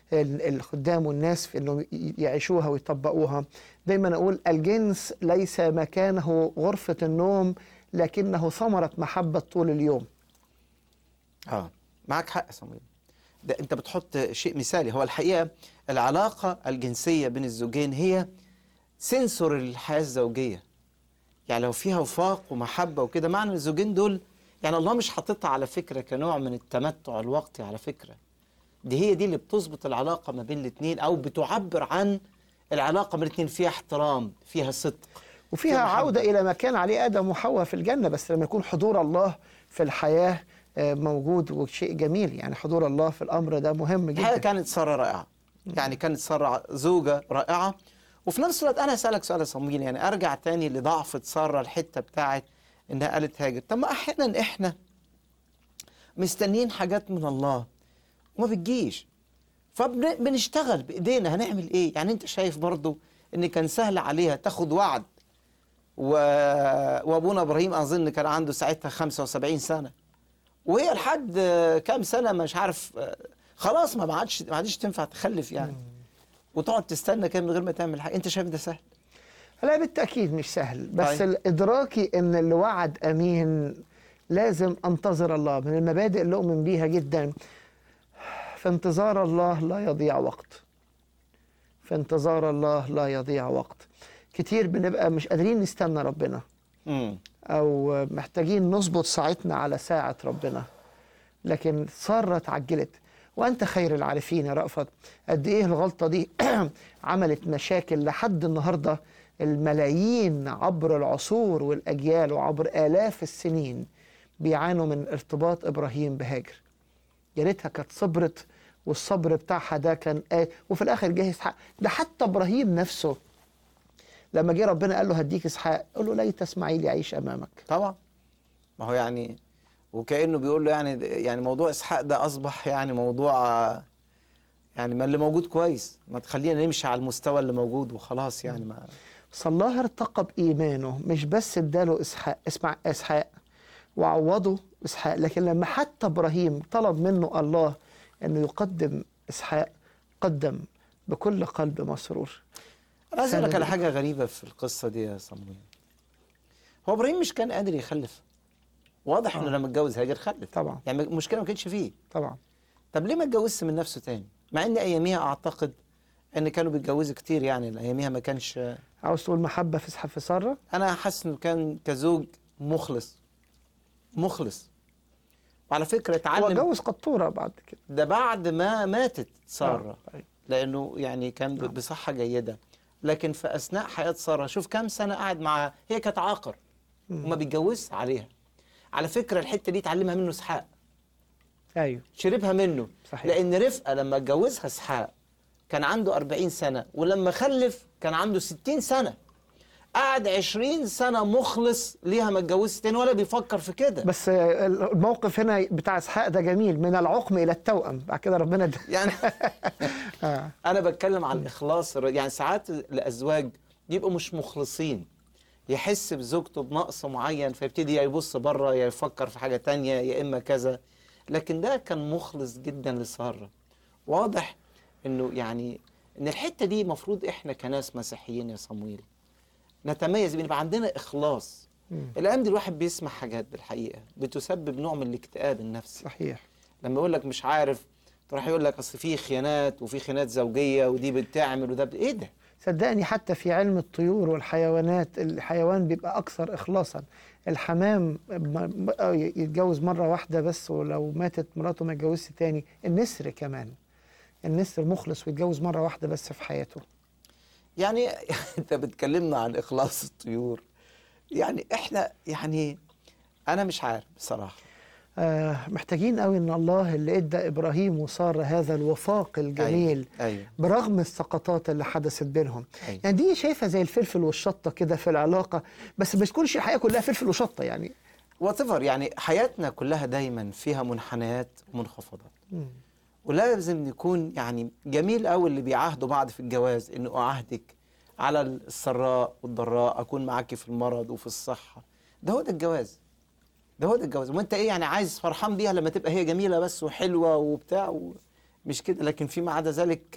ال- الخدام والناس في انهم ي- يعيشوها ويطبقوها دايما اقول الجنس ليس مكانه غرفه النوم لكنه ثمره محبه طول اليوم اه معك حق يا صمويل ده انت بتحط شيء مثالي هو الحقيقه العلاقه الجنسيه بين الزوجين هي سنسور الحياه الزوجيه يعني لو فيها وفاق ومحبه وكده معنى الزوجين دول يعني الله مش حاططها على فكره كنوع من التمتع الوقتي على فكره دي هي دي اللي بتظبط العلاقه ما بين الاثنين او بتعبر عن العلاقه بين الاثنين فيها احترام فيها صدق وفيها فيها محبة. عودة إلى ما كان عليه آدم وحواء في الجنة بس لما يكون حضور الله في الحياة آه، موجود وشيء جميل يعني حضور الله في الأمر ده مهم الحقيقه جدا كانت ساره رائعه يعني كانت ساره زوجه رائعه وفي نفس الوقت انا اسالك سؤال يا صمويل يعني ارجع تاني لضعفه ساره الحته بتاعت انها قالت هاجر طب ما احيانا احنا مستنيين حاجات من الله وما بتجيش فبنشتغل بايدينا هنعمل ايه يعني انت شايف برضو ان كان سهل عليها تاخد وعد و... وابونا ابراهيم اظن كان عنده ساعتها 75 سنه وهي لحد آه، كام سنه مش عارف آه، خلاص ما عادش ما عادش تنفع تخلف يعني وتقعد تستنى كده من غير ما تعمل حاجه انت شايف ده سهل لا بالتأكيد مش سهل بس طيب. الإدراكي إن اللي وعد أمين لازم أنتظر الله من المبادئ اللي أؤمن بيها جدا في انتظار الله لا يضيع وقت في انتظار الله لا يضيع وقت كتير بنبقى مش قادرين نستنى ربنا امم او محتاجين نظبط ساعتنا على ساعة ربنا لكن سارة اتعجلت وانت خير العارفين يا رأفت قد ايه الغلطة دي عملت مشاكل لحد النهاردة الملايين عبر العصور والأجيال وعبر آلاف السنين بيعانوا من ارتباط إبراهيم بهاجر يا ريتها كانت صبرت والصبر بتاعها ده كان آه وفي الآخر جه إسحاق ده حتى إبراهيم نفسه لما جه ربنا قال له هديك إسحاق قال له ليت إسماعيل يعيش أمامك طبعا ما هو يعني وكانه بيقول له يعني يعني موضوع اسحاق ده اصبح يعني موضوع آه، يعني ما اللي موجود كويس ما تخلينا نمشي على المستوى اللي موجود وخلاص يعني ما بس الله ارتقى بإيمانه مش بس اداله إسحاق اسمع إسحاق وعوضه إسحاق لكن لما حتى إبراهيم طلب منه الله أنه يقدم إسحاق قدم بكل قلب مسرور انا عايز اقول لك سند. على حاجه غريبه في القصه دي يا صمويل هو ابراهيم مش كان قادر يخلف واضح انه آه. لما اتجوز هاجر خلف طبعا يعني المشكله ما كانتش فيه طبعا طب ليه ما اتجوزش من نفسه تاني مع ان اياميها اعتقد ان كانوا بيتجوزوا كتير يعني اياميها ما كانش عاوز تقول محبة في إسحاق في سارة انا حاسس انه كان كزوج مخلص مخلص وعلى فكره هو اتعلم جوز قطورة بعد كده ده بعد ما ماتت ساره آه، أيوة. لانه يعني كان ب- نعم. بصحه جيده لكن في اثناء حياه ساره شوف كام سنه قعد معاها هي كانت عاقر مم. وما بيتجوزش عليها على فكره الحته دي اتعلمها منه اسحاق أيوه شربها منه صحيح. لان رفقه لما اتجوزها اسحاق كان عنده 40 سنه ولما خلف كان عنده 60 سنه قعد 20 سنه مخلص ليها ما اتجوزش تاني ولا بيفكر في كده بس آه، الموقف هنا بتاع إسحاق ده جميل من العقم إلى التوأم بعد كده ربنا ده يعني آه. انا بتكلم عن الاخلاص الر- يعني ساعات الازواج يبقوا مش مخلصين يحس بزوجته بنقص معين فيبتدي يا يبص بره يا يفكر في حاجه تانية يا اما كذا لكن ده كان مخلص جدا لساره واضح انه يعني ان الحته دي مفروض احنا كناس مسيحيين يا صمويل نتميز بان يبقى عندنا اخلاص مم. الايام دي الواحد بيسمع حاجات بالحقيقه بتسبب نوع من الاكتئاب النفسي صحيح لما يقول لك مش عارف تروح يقول لك اصل في خيانات وفي خيانات زوجيه ودي بتعمل وده ب... ايه ده؟ صدقني حتى في علم الطيور والحيوانات الحيوان بيبقى أكثر إخلاصا الحمام م- م- يتجوز مرة واحدة بس ولو ماتت مراته ما يتجوزش تاني النسر كمان النسر مخلص ويتجوز مرة واحدة بس في حياته يعني انت بتكلمنا عن اخلاص الطيور يعني احنا يعني انا مش عارف بصراحه آه محتاجين قوي ان الله اللي ادى ابراهيم وساره هذا الوفاق الجميل ايوه, أيوة. برغم السقطات اللي حدثت بينهم أيوة. يعني دي شايفها زي الفلفل والشطه كده في العلاقه بس ما تكونش الحياه كلها فلفل وشطه يعني واتيفر يعني حياتنا كلها دايما فيها منحنيات ومنخفضات مم. ولازم نكون يعني جميل قوي اللي بيعاهدوا بعض في الجواز انه اعاهدك على السراء والضراء اكون معاكي في المرض وفي الصحه ده هو ده الجواز ده هو ده الجواز وانت ايه يعني عايز فرحان بيها لما تبقى هي جميله بس وحلوه وبتاع و... مش كده لكن فيما عدا ذلك